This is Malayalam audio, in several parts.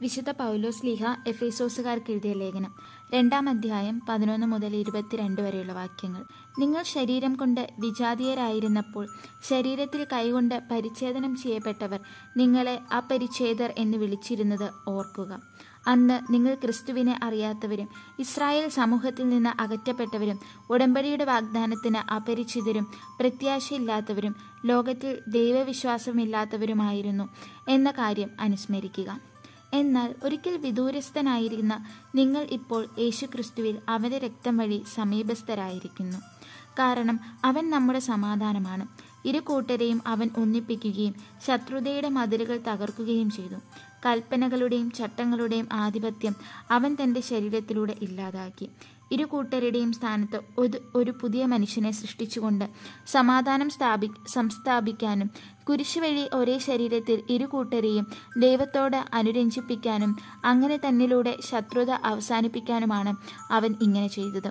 വിശുദ്ധ പൗലോസ് ലീഹ എഫേസോസുകാർക്ക് എഴുതിയ ലേഖനം രണ്ടാം അധ്യായം പതിനൊന്ന് മുതൽ ഇരുപത്തിരണ്ട് വരെയുള്ള വാക്യങ്ങൾ നിങ്ങൾ ശരീരം കൊണ്ട് വിജാതീയരായിരുന്നപ്പോൾ ശരീരത്തിൽ കൈകൊണ്ട് പരിച്ഛേദനം ചെയ്യപ്പെട്ടവർ നിങ്ങളെ അപരിച്ഛേദർ എന്ന് വിളിച്ചിരുന്നത് ഓർക്കുക അന്ന് നിങ്ങൾ ക്രിസ്തുവിനെ അറിയാത്തവരും ഇസ്രായേൽ സമൂഹത്തിൽ നിന്ന് അകറ്റപ്പെട്ടവരും ഉടമ്പടിയുടെ വാഗ്ദാനത്തിന് അപരിചിതരും പ്രത്യാശയില്ലാത്തവരും ലോകത്തിൽ ദൈവവിശ്വാസമില്ലാത്തവരുമായിരുന്നു എന്ന കാര്യം അനുസ്മരിക്കുക എന്നാൽ ഒരിക്കൽ വിദൂരസ്ഥനായിരുന്ന നിങ്ങൾ ഇപ്പോൾ യേശുക്രിസ്തുവിൽ അവന്റെ രക്തം വഴി സമീപസ്ഥരായിരിക്കുന്നു കാരണം അവൻ നമ്മുടെ സമാധാനമാണ് ഇരു കൂട്ടരെയും അവൻ ഒന്നിപ്പിക്കുകയും ശത്രുതയുടെ മതിലുകൾ തകർക്കുകയും ചെയ്തു കൽപ്പനകളുടെയും ചട്ടങ്ങളുടെയും ആധിപത്യം അവൻ തന്റെ ശരീരത്തിലൂടെ ഇല്ലാതാക്കി ഇരു കൂട്ടരുടെയും സ്ഥാനത്ത് ഒരു ഒരു പുതിയ മനുഷ്യനെ സൃഷ്ടിച്ചുകൊണ്ട് സമാധാനം സ്ഥാപി സംസ്ഥാപിക്കാനും കുരിശ് വഴി ഒരേ ശരീരത്തിൽ ഇരു കൂട്ടരെയും ദൈവത്തോട് അനുരഞ്ജിപ്പിക്കാനും അങ്ങനെ തന്നിലൂടെ ശത്രുത അവസാനിപ്പിക്കാനുമാണ് അവൻ ഇങ്ങനെ ചെയ്തത്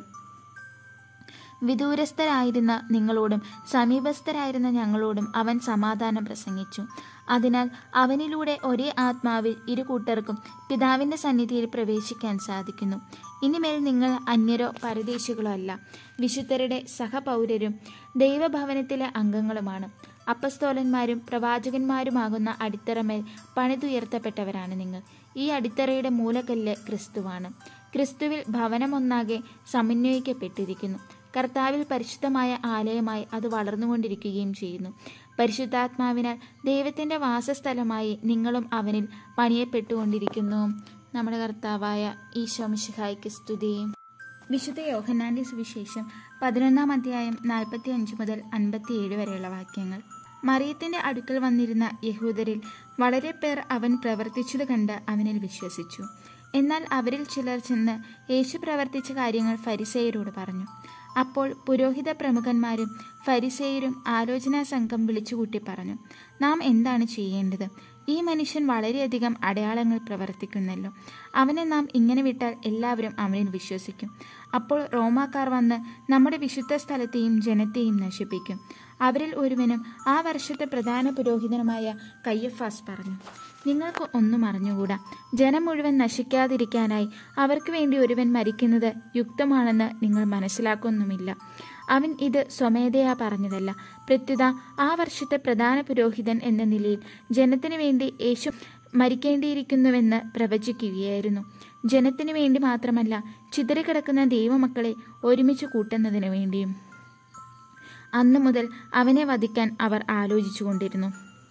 വിദൂരസ്ഥരായിരുന്ന നിങ്ങളോടും സമീപസ്ഥരായിരുന്ന ഞങ്ങളോടും അവൻ സമാധാനം പ്രസംഗിച്ചു അതിനാൽ അവനിലൂടെ ഒരേ ആത്മാവിൽ ഇരു കൂട്ടർക്കും പിതാവിന്റെ സന്നിധിയിൽ പ്രവേശിക്കാൻ സാധിക്കുന്നു ഇനിമേൽ നിങ്ങൾ അന്യരോ പരദേശികളോ അല്ല വിശുദ്ധരുടെ സഹപൗരരും ദൈവഭവനത്തിലെ അംഗങ്ങളുമാണ് അപ്പസ്തോലന്മാരും പ്രവാചകന്മാരുമാകുന്ന അടിത്തറമേൽ പണിതുയർത്തപ്പെട്ടവരാണ് നിങ്ങൾ ഈ അടിത്തറയുടെ മൂലക്കല്ല് ക്രിസ്തുവാണ് ക്രിസ്തുവിൽ ഭവനമൊന്നാകെ സമന്വയിക്കപ്പെട്ടിരിക്കുന്നു കർത്താവിൽ പരിശുദ്ധമായ ആലയമായി അത് വളർന്നുകൊണ്ടിരിക്കുകയും ചെയ്യുന്നു പരിശുദ്ധാത്മാവിനാൽ ദൈവത്തിന്റെ വാസസ്ഥലമായി നിങ്ങളും അവനിൽ പണിയപ്പെട്ടുകൊണ്ടിരിക്കുന്നു നമ്മുടെ കർത്താവായ ഈശോ മിശിഹായ്ക്ക് സ്തുതിയും വിശുദ്ധ യോഹന്നാന്റെ സുവിശേഷം പതിനൊന്നാം അധ്യായം നാൽപ്പത്തി അഞ്ച് മുതൽ അൻപത്തിയേഴ് വരെയുള്ള വാക്യങ്ങൾ മറിയത്തിന്റെ അടുക്കൽ വന്നിരുന്ന യഹൂദരിൽ വളരെ പേർ അവൻ പ്രവർത്തിച്ചത് കണ്ട് അവനിൽ വിശ്വസിച്ചു എന്നാൽ അവരിൽ ചിലർ ചെന്ന് യേശു പ്രവർത്തിച്ച കാര്യങ്ങൾ ഫരിസേയരോട് പറഞ്ഞു അപ്പോൾ പുരോഹിത പ്രമുഖന്മാരും ഫരിസേയരും ആലോചനാ സംഘം വിളിച്ചുകൂട്ടി പറഞ്ഞു നാം എന്താണ് ചെയ്യേണ്ടത് ഈ മനുഷ്യൻ വളരെയധികം അടയാളങ്ങൾ പ്രവർത്തിക്കുന്നല്ലോ അവനെ നാം ഇങ്ങനെ വിട്ടാൽ എല്ലാവരും അവനിൽ വിശ്വസിക്കും അപ്പോൾ റോമാക്കാർ വന്ന് നമ്മുടെ വിശുദ്ധ സ്ഥലത്തെയും ജനത്തെയും നശിപ്പിക്കും അവരിൽ ഒരുവനും ആ വർഷത്തെ പ്രധാന പുരോഹിതനുമായ കയ്യഫാസ് പറഞ്ഞു നിങ്ങൾക്ക് ഒന്നും അറിഞ്ഞുകൂടാ ജനം മുഴുവൻ നശിക്കാതിരിക്കാനായി അവർക്ക് വേണ്ടി ഒരുവൻ മരിക്കുന്നത് യുക്തമാണെന്ന് നിങ്ങൾ മനസ്സിലാക്കൊന്നുമില്ല അവൻ ഇത് സ്വമേധയാ പറഞ്ഞതല്ല പ്രത്യുത ആ വർഷത്തെ പ്രധാന പുരോഹിതൻ എന്ന നിലയിൽ ജനത്തിനു വേണ്ടി യേശു മരിക്കേണ്ടിയിരിക്കുന്നുവെന്ന് പ്രവചിക്കുകയായിരുന്നു ജനത്തിനു വേണ്ടി മാത്രമല്ല ചിതറിക്കിടക്കുന്ന ദൈവമക്കളെ ഒരുമിച്ച് കൂട്ടുന്നതിനു വേണ്ടിയും അന്നു മുതൽ അവനെ വധിക്കാൻ അവർ ആലോചിച്ചുകൊണ്ടിരുന്നു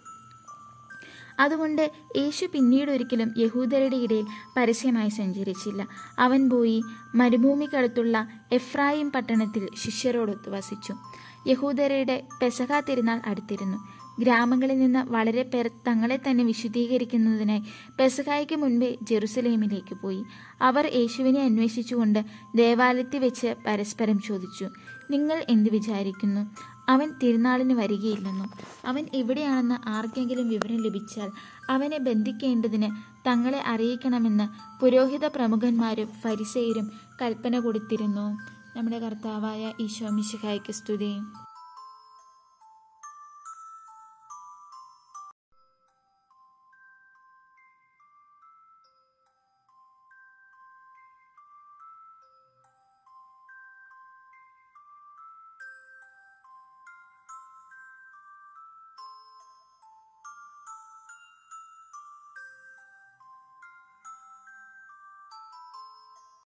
അതുകൊണ്ട് യേശു പിന്നീട് ഒരിക്കലും യഹൂദരുടെ ഇടയിൽ പരസ്യമായി സഞ്ചരിച്ചില്ല അവൻ പോയി മരുഭൂമിക്കടുത്തുള്ള എഫ്രായിം പട്ടണത്തിൽ ശിഷ്യരോടൊത്ത് വസിച്ചു യഹൂദരുടെ പെസഹ തിരുനാൾ അടുത്തിരുന്നു ഗ്രാമങ്ങളിൽ നിന്ന് വളരെ പേർ തങ്ങളെ തന്നെ വിശുദ്ധീകരിക്കുന്നതിനായി പെസഹായ്ക്ക് മുൻപേ ജെറുസലേമിലേക്ക് പോയി അവർ യേശുവിനെ അന്വേഷിച്ചുകൊണ്ട് ദേവാലയത്തിൽ വെച്ച് പരസ്പരം ചോദിച്ചു നിങ്ങൾ എന്ത് വിചാരിക്കുന്നു അവൻ തിരുനാളിന് വരികയില്ലെന്നും അവൻ എവിടെയാണെന്ന് ആർക്കെങ്കിലും വിവരം ലഭിച്ചാൽ അവനെ ബന്ധിക്കേണ്ടതിന് തങ്ങളെ അറിയിക്കണമെന്ന് പുരോഹിത പ്രമുഖന്മാരും ഫരിസേയരും കൽപ്പന കൊടുത്തിരുന്നു നമ്മുടെ കർത്താവായ ഈശോ മിശിഹായ്ക്ക് സ്തുതിയും